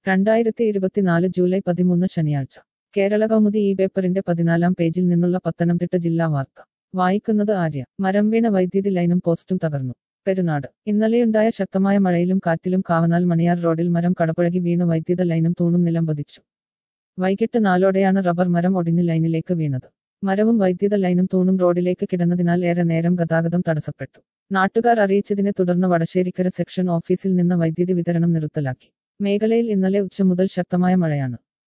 രണ്ടായിരത്തി ഇരുപത്തിനാല് ജൂലൈ പതിമൂന്ന് ശനിയാഴ്ച കേരള കൗമുദി ഈ പേപ്പറിന്റെ പതിനാലാം പേജിൽ നിന്നുള്ള പത്തനംതിട്ട ജില്ലാ വാർത്ത വായിക്കുന്നത് ആര്യ മരം വീണ വൈദ്യുതി ലൈനും പോസ്റ്റും തകർന്നു പെരുന്നാട് ഇന്നലെയുണ്ടായ ശക്തമായ മഴയിലും കാറ്റിലും കാവനാൽ മണിയാർ റോഡിൽ മരം കടപുഴകി വീണു വൈദ്യുത ലൈനും തൂണും നിലംപതിച്ചു വൈകിട്ട് നാലോടെയാണ് റബ്ബർ മരം ഒടിഞ്ഞ് ലൈനിലേക്ക് വീണത് മരവും വൈദ്യുത ലൈനും തൂണും റോഡിലേക്ക് കിടന്നതിനാൽ ഏറെ നേരം ഗതാഗതം തടസ്സപ്പെട്ടു നാട്ടുകാർ അറിയിച്ചതിനെ തുടർന്ന് വടശ്ശേരിക്കര സെക്ഷൻ ഓഫീസിൽ നിന്ന് വൈദ്യുതി വിതരണം നിർത്തലാക്കി മേഖലയിൽ ഇന്നലെ ഉച്ച മുതൽ ശക്തമായ മഴയാണ്